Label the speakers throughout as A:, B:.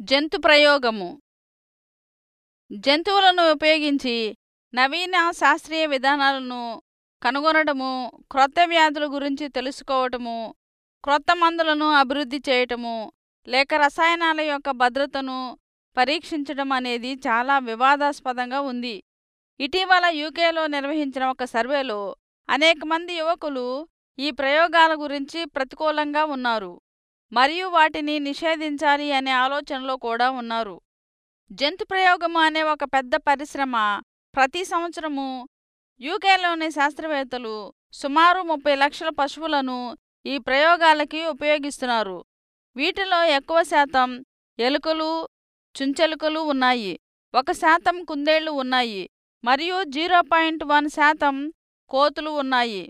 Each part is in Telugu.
A: జంతు ప్రయోగము జంతువులను ఉపయోగించి నవీన శాస్త్రీయ విధానాలను కనుగొనటము క్రొత్త వ్యాధుల గురించి తెలుసుకోవటము క్రొత్త మందులను అభివృద్ధి చేయటము లేక రసాయనాల యొక్క భద్రతను పరీక్షించడం అనేది చాలా వివాదాస్పదంగా ఉంది ఇటీవల యూకేలో నిర్వహించిన ఒక సర్వేలో అనేక మంది యువకులు ఈ ప్రయోగాల గురించి ప్రతికూలంగా ఉన్నారు మరియు వాటిని నిషేధించాలి అనే ఆలోచనలో కూడా ఉన్నారు జంతు ప్రయోగము అనే ఒక పెద్ద పరిశ్రమ ప్రతి సంవత్సరము యూకేలోని శాస్త్రవేత్తలు సుమారు ముప్పై లక్షల పశువులను ఈ ప్రయోగాలకి ఉపయోగిస్తున్నారు వీటిలో ఎక్కువ శాతం ఎలుకలు చుంచెలుకలు ఉన్నాయి ఒక శాతం కుందేళ్లు ఉన్నాయి మరియు జీరో పాయింట్ వన్ శాతం కోతులు ఉన్నాయి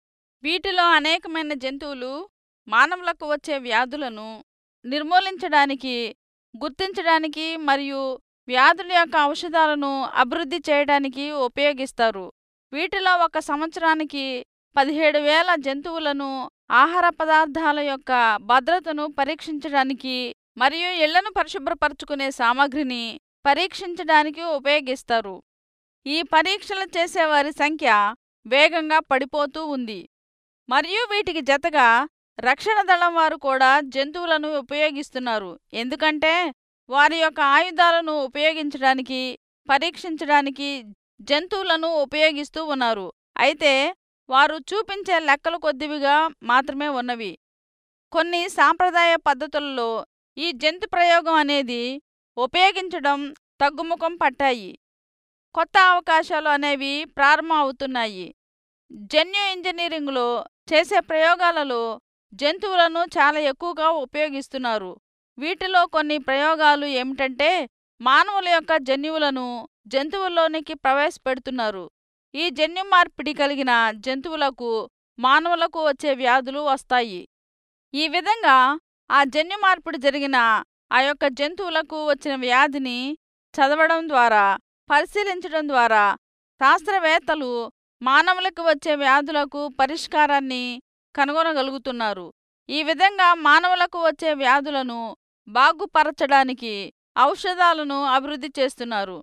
A: వీటిలో అనేకమైన జంతువులు మానవులకు వచ్చే వ్యాధులను నిర్మూలించడానికి గుర్తించడానికి మరియు వ్యాధుల యొక్క ఔషధాలను అభివృద్ధి చేయడానికి ఉపయోగిస్తారు వీటిలో ఒక సంవత్సరానికి పదిహేడు వేల జంతువులను ఆహార పదార్థాల యొక్క భద్రతను పరీక్షించడానికి మరియు ఇళ్లను పరిశుభ్రపరచుకునే సామగ్రిని పరీక్షించడానికి ఉపయోగిస్తారు ఈ పరీక్షలు చేసేవారి సంఖ్య వేగంగా పడిపోతూ ఉంది మరియు వీటికి జతగా రక్షణ దళం వారు కూడా జంతువులను ఉపయోగిస్తున్నారు ఎందుకంటే వారి యొక్క ఆయుధాలను ఉపయోగించడానికి పరీక్షించడానికి జంతువులను ఉపయోగిస్తూ ఉన్నారు అయితే వారు చూపించే లెక్కలు కొద్దివిగా మాత్రమే ఉన్నవి కొన్ని సాంప్రదాయ పద్ధతులలో ఈ జంతు ప్రయోగం అనేది ఉపయోగించడం తగ్గుముఖం పట్టాయి కొత్త అవకాశాలు అనేవి ప్రారంభం అవుతున్నాయి జన్యు ఇంజనీరింగ్లో చేసే ప్రయోగాలలో జంతువులను చాలా ఎక్కువగా ఉపయోగిస్తున్నారు వీటిలో కొన్ని ప్రయోగాలు ఏమిటంటే మానవుల యొక్క జన్యువులను జంతువుల్లోనికి ప్రవేశపెడుతున్నారు ఈ జన్యు మార్పిడి కలిగిన జంతువులకు మానవులకు వచ్చే వ్యాధులు వస్తాయి ఈ విధంగా ఆ జన్యు మార్పిడి జరిగిన ఆ యొక్క జంతువులకు వచ్చిన వ్యాధిని చదవడం ద్వారా పరిశీలించడం ద్వారా శాస్త్రవేత్తలు మానవులకు వచ్చే వ్యాధులకు పరిష్కారాన్ని కనుగొనగలుగుతున్నారు ఈ విధంగా మానవులకు వచ్చే వ్యాధులను బాగుపరచడానికి ఔషధాలను అభివృద్ధి చేస్తున్నారు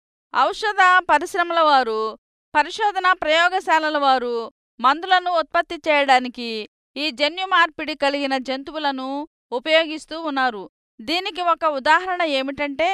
A: ఔషధ పరిశ్రమల వారు పరిశోధన ప్రయోగశాలల వారు మందులను ఉత్పత్తి చేయడానికి ఈ జన్యు మార్పిడి కలిగిన జంతువులను ఉపయోగిస్తూ ఉన్నారు దీనికి ఒక ఉదాహరణ ఏమిటంటే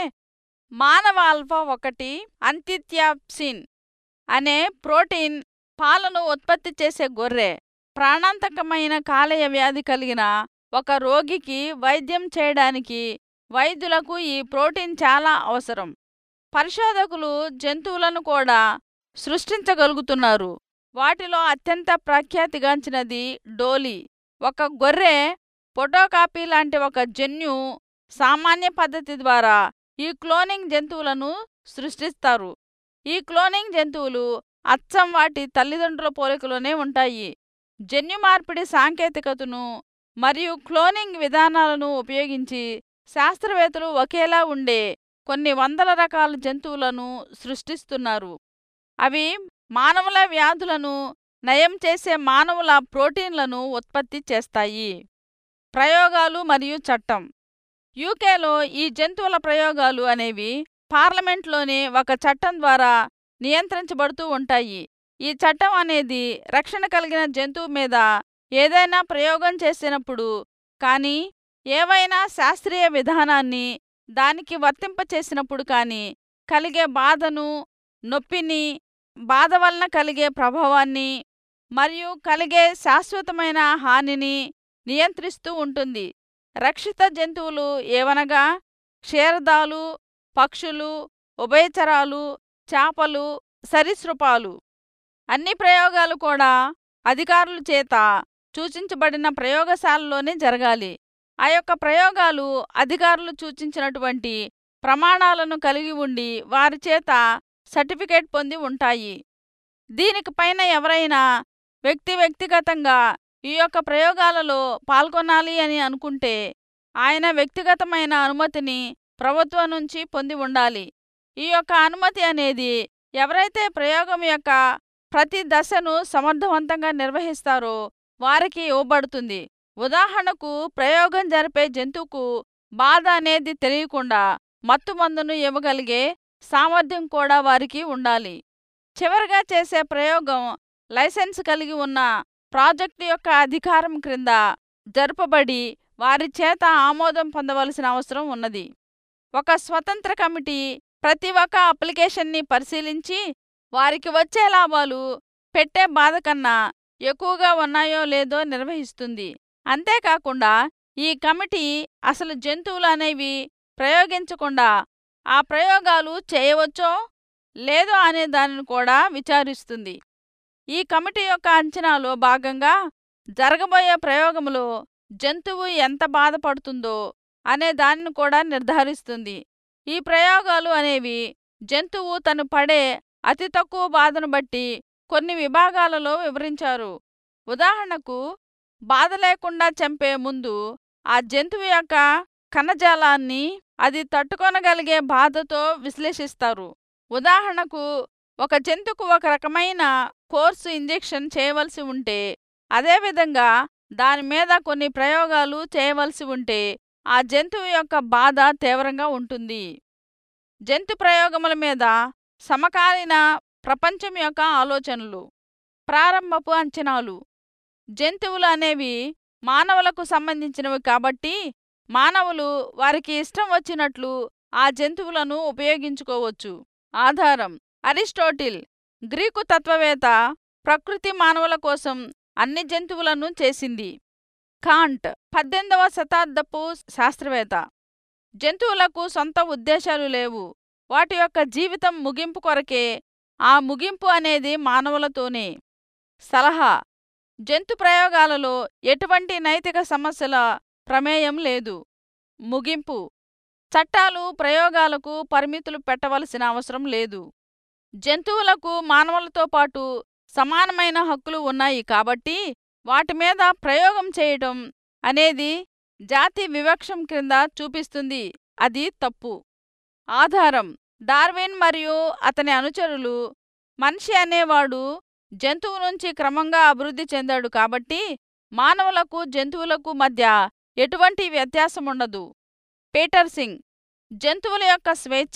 A: మానవ ఆల్ఫా ఒకటి అంతిత్యాప్సిన్ అనే ప్రోటీన్ పాలను ఉత్పత్తి చేసే గొర్రె ప్రాణాంతకమైన కాలేయ వ్యాధి కలిగిన ఒక రోగికి వైద్యం చేయడానికి వైద్యులకు ఈ ప్రోటీన్ చాలా అవసరం పరిశోధకులు జంతువులను కూడా సృష్టించగలుగుతున్నారు వాటిలో అత్యంత ప్రఖ్యాతిగాంచినది డోలీ ఒక గొర్రె ఫోటోకాపీ లాంటి ఒక జన్యు సామాన్య పద్ధతి ద్వారా ఈ క్లోనింగ్ జంతువులను సృష్టిస్తారు ఈ క్లోనింగ్ జంతువులు అచ్చం వాటి తల్లిదండ్రుల పోలికలోనే ఉంటాయి జన్యు మార్పిడి సాంకేతికతను మరియు క్లోనింగ్ విధానాలను ఉపయోగించి శాస్త్రవేత్తలు ఒకేలా ఉండే కొన్ని వందల రకాల జంతువులను సృష్టిస్తున్నారు అవి మానవుల వ్యాధులను నయం చేసే మానవుల ప్రోటీన్లను ఉత్పత్తి చేస్తాయి ప్రయోగాలు మరియు చట్టం యూకేలో ఈ జంతువుల ప్రయోగాలు అనేవి పార్లమెంట్లోని ఒక చట్టం ద్వారా నియంత్రించబడుతూ ఉంటాయి ఈ చట్టం అనేది రక్షణ కలిగిన జంతువు మీద ఏదైనా ప్రయోగం చేసినప్పుడు కానీ ఏవైనా శాస్త్రీయ విధానాన్ని దానికి వర్తింపచేసినప్పుడు కానీ కలిగే బాధను నొప్పిని బాధ వలన కలిగే ప్రభావాన్ని మరియు కలిగే శాశ్వతమైన హానిని నియంత్రిస్తూ ఉంటుంది రక్షిత జంతువులు ఏవనగా క్షీరదాలు పక్షులు ఉభయచరాలు చేపలు సరీసృపాలు అన్ని ప్రయోగాలు కూడా అధికారుల చేత సూచించబడిన ప్రయోగశాలలోనే జరగాలి ఆ యొక్క ప్రయోగాలు అధికారులు సూచించినటువంటి ప్రమాణాలను కలిగి ఉండి వారి చేత సర్టిఫికేట్ పొంది ఉంటాయి దీనికి పైన ఎవరైనా వ్యక్తి వ్యక్తిగతంగా ఈ యొక్క ప్రయోగాలలో పాల్గొనాలి అని అనుకుంటే ఆయన వ్యక్తిగతమైన అనుమతిని ప్రభుత్వం నుంచి పొంది ఉండాలి ఈ యొక్క అనుమతి అనేది ఎవరైతే ప్రయోగం యొక్క ప్రతి దశను సమర్థవంతంగా నిర్వహిస్తారో వారికి ఇవ్వబడుతుంది ఉదాహరణకు ప్రయోగం జరిపే జంతువుకు బాధ అనేది తెలియకుండా మత్తుమందును ఇవ్వగలిగే సామర్థ్యం కూడా వారికి ఉండాలి చివరిగా చేసే ప్రయోగం లైసెన్స్ కలిగి ఉన్న ప్రాజెక్టు యొక్క అధికారం క్రింద జరుపబడి వారి చేత ఆమోదం పొందవలసిన అవసరం ఉన్నది ఒక స్వతంత్ర కమిటీ ప్రతి ఒక్క అప్లికేషన్ని పరిశీలించి వారికి వచ్చే లాభాలు పెట్టే బాధ కన్నా ఎక్కువగా ఉన్నాయో లేదో నిర్వహిస్తుంది అంతేకాకుండా ఈ కమిటీ అసలు జంతువులు అనేవి ప్రయోగించకుండా ఆ ప్రయోగాలు చేయవచ్చో లేదో అనే దానిని కూడా విచారిస్తుంది ఈ కమిటీ యొక్క అంచనాలో భాగంగా జరగబోయే ప్రయోగంలో జంతువు ఎంత బాధపడుతుందో అనే దానిని కూడా నిర్ధారిస్తుంది ఈ ప్రయోగాలు అనేవి జంతువు తను పడే అతి తక్కువ బాధను బట్టి కొన్ని విభాగాలలో వివరించారు ఉదాహరణకు బాధ లేకుండా చంపే ముందు ఆ జంతువు యొక్క కణజాలాన్ని అది తట్టుకొనగలిగే బాధతో విశ్లేషిస్తారు ఉదాహరణకు ఒక జంతువుకు ఒక రకమైన కోర్సు ఇంజెక్షన్ చేయవలసి ఉంటే అదేవిధంగా దాని మీద కొన్ని ప్రయోగాలు చేయవలసి ఉంటే ఆ జంతువు యొక్క బాధ తీవ్రంగా ఉంటుంది జంతు ప్రయోగముల మీద సమకాలీన ప్రపంచం యొక్క ఆలోచనలు ప్రారంభపు అంచనాలు జంతువులు అనేవి మానవులకు సంబంధించినవి కాబట్టి మానవులు వారికి ఇష్టం వచ్చినట్లు ఆ జంతువులను ఉపయోగించుకోవచ్చు ఆధారం అరిస్టోటిల్ గ్రీకు తత్వవేత్త ప్రకృతి మానవుల కోసం అన్ని జంతువులను చేసింది కాంట్ పద్దెనిమిదవ శతాబ్దపు శాస్త్రవేత్త జంతువులకు సొంత ఉద్దేశాలు లేవు వాటి యొక్క జీవితం ముగింపు కొరకే ఆ ముగింపు అనేది మానవులతోనే సలహా జంతు ప్రయోగాలలో ఎటువంటి నైతిక సమస్యల ప్రమేయం లేదు ముగింపు చట్టాలు ప్రయోగాలకు పరిమితులు పెట్టవలసిన అవసరం లేదు జంతువులకు మానవులతో పాటు సమానమైన హక్కులు ఉన్నాయి కాబట్టి వాటి మీద ప్రయోగం చేయటం అనేది జాతి వివక్షం క్రింద చూపిస్తుంది అది తప్పు ఆధారం డార్విన్ మరియు అతని అనుచరులు మనిషి అనేవాడు జంతువు నుంచి క్రమంగా అభివృద్ధి చెందాడు కాబట్టి మానవులకు జంతువులకు మధ్య ఎటువంటి వ్యత్యాసం ఉండదు పీటర్ సింగ్ జంతువుల యొక్క స్వేచ్ఛ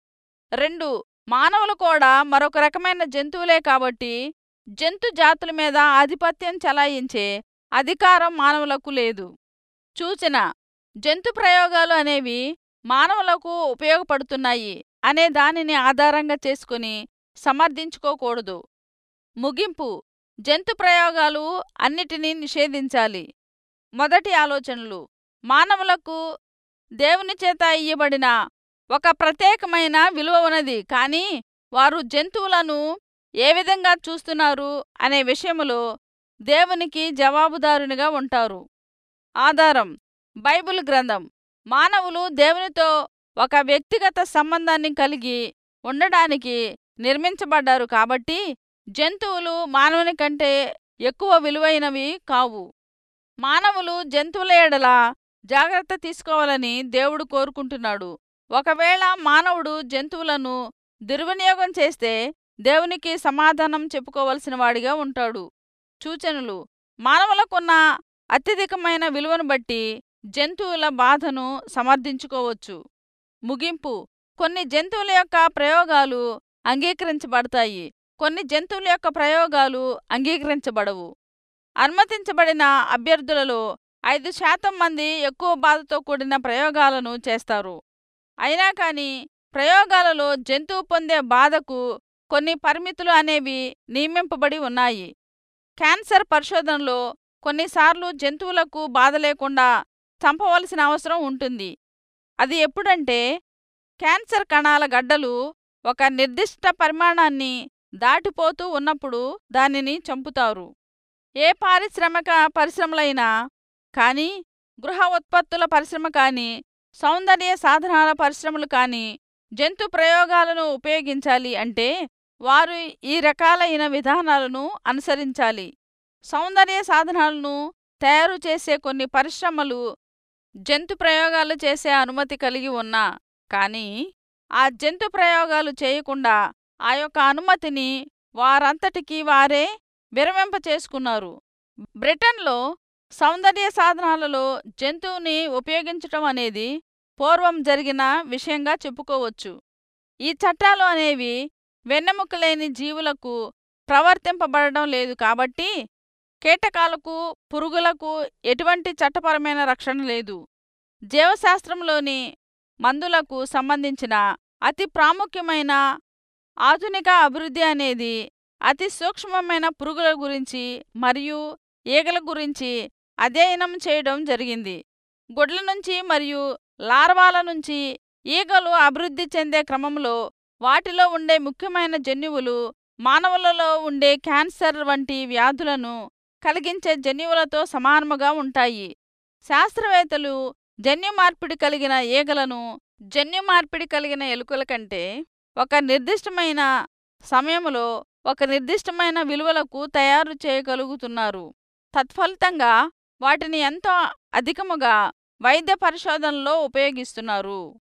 A: రెండు మానవులు కూడా మరొక రకమైన జంతువులే కాబట్టి జంతు జాతుల మీద ఆధిపత్యం చెలాయించే అధికారం మానవులకు లేదు సూచన జంతు ప్రయోగాలు అనేవి మానవులకు ఉపయోగపడుతున్నాయి అనే దానిని ఆధారంగా చేసుకుని సమర్థించుకోకూడదు ముగింపు జంతు ప్రయోగాలు అన్నిటినీ నిషేధించాలి మొదటి ఆలోచనలు మానవులకు దేవుని చేత ఇయ్యబడిన ఒక ప్రత్యేకమైన విలువ ఉన్నది కానీ వారు జంతువులను ఏ విధంగా చూస్తున్నారు అనే విషయములో దేవునికి జవాబుదారునిగా ఉంటారు ఆధారం బైబిల్ గ్రంథం మానవులు దేవునితో ఒక వ్యక్తిగత సంబంధాన్ని కలిగి ఉండడానికి నిర్మించబడ్డారు కాబట్టి జంతువులు మానవుని కంటే ఎక్కువ విలువైనవి కావు మానవులు జంతువుల ఎడల జాగ్రత్త తీసుకోవాలని దేవుడు కోరుకుంటున్నాడు ఒకవేళ మానవుడు జంతువులను దుర్వినియోగం చేస్తే దేవునికి సమాధానం చెప్పుకోవలసిన వాడిగా ఉంటాడు సూచనలు మానవులకున్న అత్యధికమైన విలువను బట్టి జంతువుల బాధను సమర్థించుకోవచ్చు ముగింపు కొన్ని జంతువుల యొక్క ప్రయోగాలు అంగీకరించబడతాయి కొన్ని జంతువుల యొక్క ప్రయోగాలు అంగీకరించబడవు అనుమతించబడిన అభ్యర్థులలో ఐదు శాతం మంది ఎక్కువ బాధతో కూడిన ప్రయోగాలను చేస్తారు అయినా కానీ ప్రయోగాలలో జంతువు పొందే బాధకు కొన్ని పరిమితులు అనేవి నియమింపబడి ఉన్నాయి క్యాన్సర్ పరిశోధనలో కొన్నిసార్లు జంతువులకు బాధ లేకుండా చంపవలసిన అవసరం ఉంటుంది అది ఎప్పుడంటే క్యాన్సర్ కణాల గడ్డలు ఒక నిర్దిష్ట పరిమాణాన్ని దాటిపోతూ ఉన్నప్పుడు దానిని చంపుతారు ఏ పారిశ్రామిక పరిశ్రమలైనా కానీ గృహ ఉత్పత్తుల పరిశ్రమ కానీ సౌందర్య సాధనాల పరిశ్రమలు కానీ జంతు ప్రయోగాలను ఉపయోగించాలి అంటే వారు ఈ రకాలైన విధానాలను అనుసరించాలి సౌందర్య సాధనాలను తయారు చేసే కొన్ని పరిశ్రమలు జంతు ప్రయోగాలు చేసే అనుమతి కలిగి ఉన్నా కానీ ఆ జంతు ప్రయోగాలు చేయకుండా ఆ యొక్క అనుమతిని వారంతటికీ వారే విరమింప చేసుకున్నారు బ్రిటన్లో సౌందర్య సాధనాలలో జంతువుని ఉపయోగించటం అనేది పూర్వం జరిగిన విషయంగా చెప్పుకోవచ్చు ఈ చట్టాలు అనేవి వెన్నెముక లేని జీవులకు ప్రవర్తింపబడడం లేదు కాబట్టి కీటకాలకు పురుగులకు ఎటువంటి చట్టపరమైన రక్షణ లేదు జీవశాస్త్రంలోని మందులకు సంబంధించిన అతి ప్రాముఖ్యమైన ఆధునిక అభివృద్ధి అనేది అతి సూక్ష్మమైన పురుగుల గురించి మరియు ఈగల గురించి అధ్యయనం చేయడం జరిగింది గుడ్ల నుంచి మరియు లార్వాల నుంచి ఈగలు అభివృద్ధి చెందే క్రమంలో వాటిలో ఉండే ముఖ్యమైన జన్యువులు మానవులలో ఉండే క్యాన్సర్ వంటి వ్యాధులను కలిగించే జన్యువులతో సమానముగా ఉంటాయి శాస్త్రవేత్తలు జన్యు మార్పిడి కలిగిన ఈగలను జన్యు మార్పిడి కలిగిన ఎలుకల కంటే ఒక నిర్దిష్టమైన సమయంలో ఒక నిర్దిష్టమైన విలువలకు తయారు చేయగలుగుతున్నారు తత్ఫలితంగా వాటిని ఎంతో అధికముగా వైద్య పరిశోధనలో ఉపయోగిస్తున్నారు